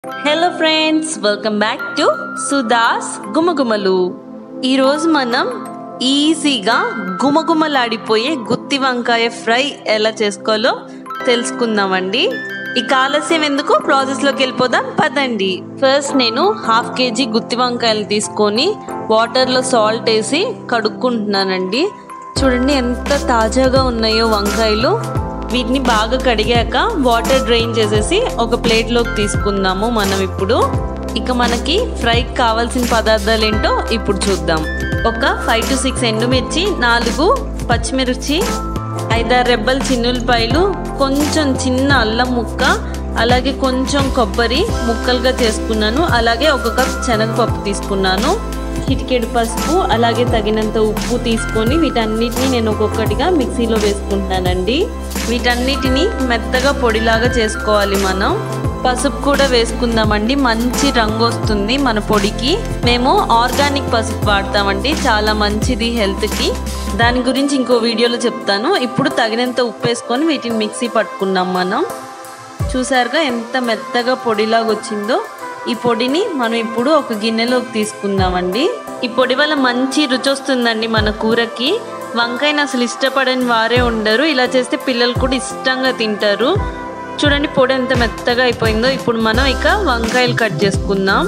hello friends welcome back to Sudha's గుమగుమలు ఈరోజు మనం ఈజీగా గుమగుమలాడిపోయే గుత్తి వంకాయ ఫ్రై ఎలా చేసుకోవాలో తెలుసుకుందామండి ఇక ఆలస్యం ఎందుకు ప్రాసెస్లోకి వెళ్ళిపోదాం పదండి ఫస్ట్ నేను హాఫ్ కేజీ గుత్తి వంకాయలు తీసుకొని వాటర్లో సాల్ట్ వేసి కడుక్కుంటున్నానండి చూడండి ఎంత తాజాగా ఉన్నాయో వంకాయలు వీటిని బాగా కడిగాక వాటర్ డ్రైన్ చేసేసి ఒక ప్లేట్లోకి తీసుకుందాము మనం ఇప్పుడు ఇక మనకి ఫ్రైకి కావాల్సిన పదార్థాలు ఏంటో ఇప్పుడు చూద్దాం ఒక ఫైవ్ టు సిక్స్ ఎండుమిర్చి నాలుగు పచ్చిమిర్చి ఐదారు రెబ్బల చిన్నులపాయలు కొంచెం చిన్న అల్లం ముక్క అలాగే కొంచెం కొబ్బరి ముక్కలుగా చేసుకున్నాను అలాగే ఒక కప్ శనగపప్పు తీసుకున్నాను చిటికెడు పసుపు అలాగే తగినంత ఉప్పు తీసుకొని వీటన్నిటిని నేను ఒక్కొక్కటిగా మిక్సీలో వేసుకుంటున్నానండి వీటన్నిటిని మెత్తగా పొడిలాగా చేసుకోవాలి మనం పసుపు కూడా వేసుకుందామండి మంచి రంగు వస్తుంది మన పొడికి మేము ఆర్గానిక్ పసుపు వాడతామండి చాలా మంచిది హెల్త్కి దాని గురించి ఇంకో వీడియోలో చెప్తాను ఇప్పుడు తగినంత ఉప్పు వేసుకొని వీటిని మిక్సీ పట్టుకున్నాం మనం చూసారుగా ఎంత మెత్తగా పొడిలాగా వచ్చిందో ఈ పొడిని మనం ఇప్పుడు ఒక గిన్నెలోకి తీసుకుందామండి ఈ పొడి వల్ల మంచి రుచి వస్తుందండి మన కూరకి వంకాయని అసలు ఇష్టపడని వారే ఉండరు ఇలా చేస్తే పిల్లలు కూడా ఇష్టంగా తింటారు చూడండి పొడి ఎంత మెత్తగా అయిపోయిందో ఇప్పుడు మనం ఇక వంకాయలు కట్ చేసుకుందాం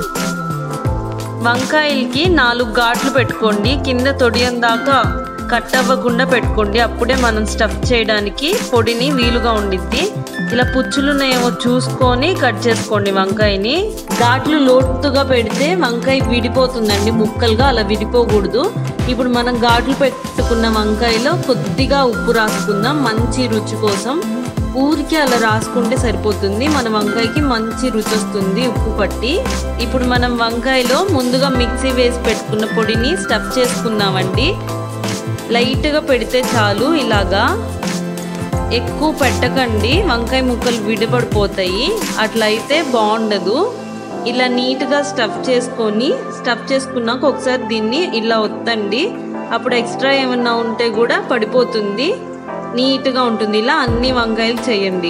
వంకాయలకి నాలుగు ఘాట్లు పెట్టుకోండి కింద తొడియం దాకా కట్ అవ్వకుండా పెట్టుకోండి అప్పుడే మనం స్టఫ్ చేయడానికి పొడిని వీలుగా ఉండిద్ది ఇలా పుచ్చులున్నాయేమో చూసుకొని కట్ చేసుకోండి వంకాయని ఘాట్లు లోతుగా పెడితే వంకాయ విడిపోతుందండి ముక్కలుగా అలా విడిపోకూడదు ఇప్పుడు మనం ఘాట్లు పెట్టుకున్న వంకాయలో కొద్దిగా ఉప్పు రాసుకుందాం మంచి రుచి కోసం ఊరికి అలా రాసుకుంటే సరిపోతుంది మన వంకాయకి మంచి రుచి వస్తుంది ఉప్పు పట్టి ఇప్పుడు మనం వంకాయలో ముందుగా మిక్సీ వేసి పెట్టుకున్న పొడిని స్టఫ్ చేసుకుందామండి లైట్గా పెడితే చాలు ఇలాగా ఎక్కువ పెట్టకండి వంకాయ ముక్కలు విడిపడిపోతాయి అట్లా అయితే బాగుండదు ఇలా నీట్గా స్టఫ్ చేసుకొని స్టఫ్ చేసుకున్నాక ఒకసారి దీన్ని ఇలా వత్తండి అప్పుడు ఎక్స్ట్రా ఏమన్నా ఉంటే కూడా పడిపోతుంది నీట్గా ఉంటుంది ఇలా అన్ని వంకాయలు చేయండి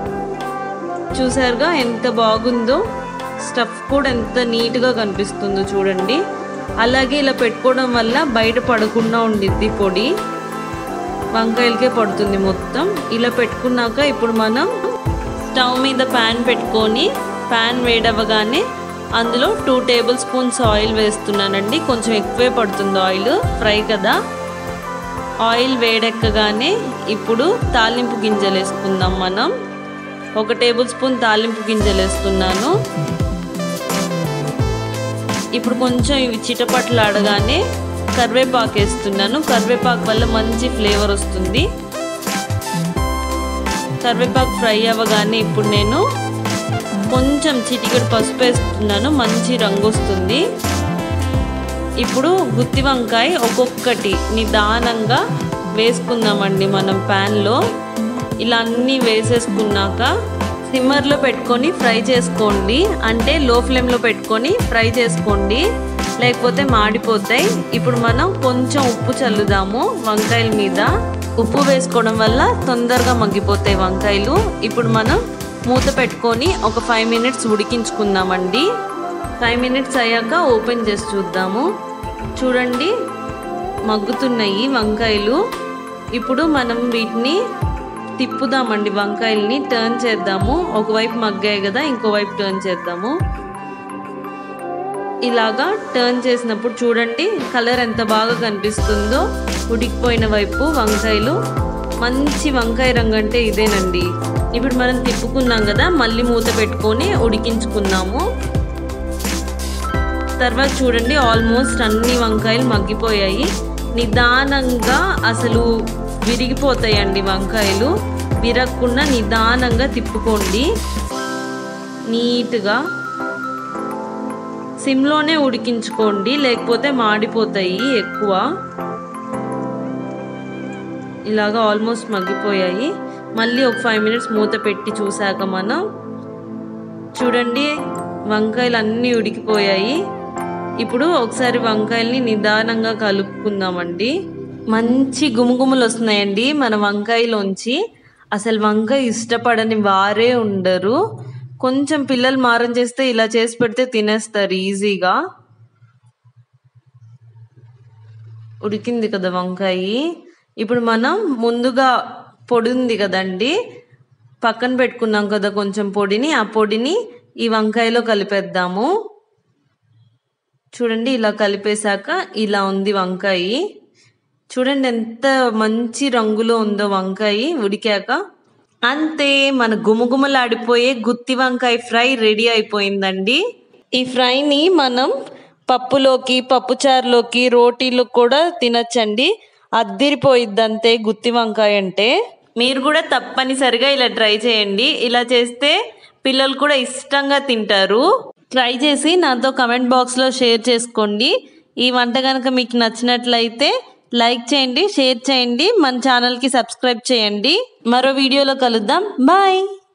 చూసారుగా ఎంత బాగుందో స్టఫ్ కూడా ఎంత నీట్గా కనిపిస్తుందో చూడండి అలాగే ఇలా పెట్టుకోవడం వల్ల బయట పడకుండా ఉండిద్ది పొడి వంకాయలకే పడుతుంది మొత్తం ఇలా పెట్టుకున్నాక ఇప్పుడు మనం స్టవ్ మీద ప్యాన్ పెట్టుకొని ప్యాన్ వేడవగానే అందులో టూ టేబుల్ స్పూన్స్ ఆయిల్ వేస్తున్నానండి కొంచెం ఎక్కువే పడుతుంది ఆయిల్ ఫ్రై కదా ఆయిల్ వేడెక్కగానే ఇప్పుడు తాలింపు గింజలు వేసుకుందాం మనం ఒక టేబుల్ స్పూన్ తాలింపు గింజలు వేస్తున్నాను ఇప్పుడు కొంచెం ఇవి చిటపట్లు ఆడగానే కరివేపాకు వేస్తున్నాను కరివేపాకు వల్ల మంచి ఫ్లేవర్ వస్తుంది కరివేపాకు ఫ్రై అవ్వగానే ఇప్పుడు నేను కొంచెం చిటికెడు పసుపు వేస్తున్నాను మంచి రంగు వస్తుంది ఇప్పుడు గుత్తి వంకాయ ఒక్కొక్కటి నిదానంగా వేసుకుందామండి మనం ప్యాన్లో ఇలా అన్నీ వేసేసుకున్నాక సిమ్మర్లో పెట్టుకొని ఫ్రై చేసుకోండి అంటే లో ఫ్లేమ్లో పెట్టుకొని ఫ్రై చేసుకోండి లేకపోతే మాడిపోతాయి ఇప్పుడు మనం కొంచెం ఉప్పు చల్లుదాము వంకాయల మీద ఉప్పు వేసుకోవడం వల్ల తొందరగా మగ్గిపోతాయి వంకాయలు ఇప్పుడు మనం మూత పెట్టుకొని ఒక ఫైవ్ మినిట్స్ ఉడికించుకుందామండి ఫైవ్ మినిట్స్ అయ్యాక ఓపెన్ చేసి చూద్దాము చూడండి మగ్గుతున్నాయి వంకాయలు ఇప్పుడు మనం వీటిని తిప్పుదామండి వంకాయల్ని టర్న్ చేద్దాము ఒకవైపు మగ్గాయి కదా ఇంకోవైపు టర్న్ చేద్దాము ఇలాగా టర్న్ చేసినప్పుడు చూడండి కలర్ ఎంత బాగా కనిపిస్తుందో ఉడికిపోయిన వైపు వంకాయలు మంచి వంకాయ రంగు అంటే ఇదేనండి ఇప్పుడు మనం తిప్పుకున్నాం కదా మళ్ళీ మూత పెట్టుకొని ఉడికించుకుందాము తర్వాత చూడండి ఆల్మోస్ట్ అన్ని వంకాయలు మగ్గిపోయాయి నిదానంగా అసలు విరిగిపోతాయండి వంకాయలు విరగకుండా నిదానంగా తిప్పుకోండి నీట్గా సిమ్లోనే ఉడికించుకోండి లేకపోతే మాడిపోతాయి ఎక్కువ ఇలాగా ఆల్మోస్ట్ మగ్గిపోయాయి మళ్ళీ ఒక ఫైవ్ మినిట్స్ మూత పెట్టి చూసాక మనం చూడండి వంకాయలు అన్నీ ఉడికిపోయాయి ఇప్పుడు ఒకసారి వంకాయల్ని నిదానంగా కలుపుకుందామండి మంచి గుమగుమలు వస్తున్నాయండి మన వంకాయలోంచి అసలు వంకాయ ఇష్టపడని వారే ఉండరు కొంచెం పిల్లలు మారం చేస్తే ఇలా చేసి పెడితే తినేస్తారు ఈజీగా ఉడికింది కదా వంకాయ ఇప్పుడు మనం ముందుగా పొడి ఉంది కదండి పక్కన పెట్టుకున్నాం కదా కొంచెం పొడిని ఆ పొడిని ఈ వంకాయలో కలిపేద్దాము చూడండి ఇలా కలిపేశాక ఇలా ఉంది వంకాయ చూడండి ఎంత మంచి రంగులో ఉందో వంకాయ ఉడికాక అంతే మన గుమగుమలాడిపోయే గుత్తి వంకాయ ఫ్రై రెడీ అయిపోయిందండి ఈ ఫ్రైని మనం పప్పులోకి పప్పుచారులోకి రోటీలో కూడా తినచ్చండి అద్దిరిపోయిద్ది అంతే గుత్తి వంకాయ అంటే మీరు కూడా తప్పనిసరిగా ఇలా ట్రై చేయండి ఇలా చేస్తే పిల్లలు కూడా ఇష్టంగా తింటారు ట్రై చేసి నాతో కమెంట్ బాక్స్లో షేర్ చేసుకోండి ఈ వంట కనుక మీకు నచ్చినట్లయితే లైక్ చేయండి షేర్ చేయండి మన ఛానల్కి సబ్స్క్రైబ్ చేయండి మరో వీడియోలో కలుద్దాం బాయ్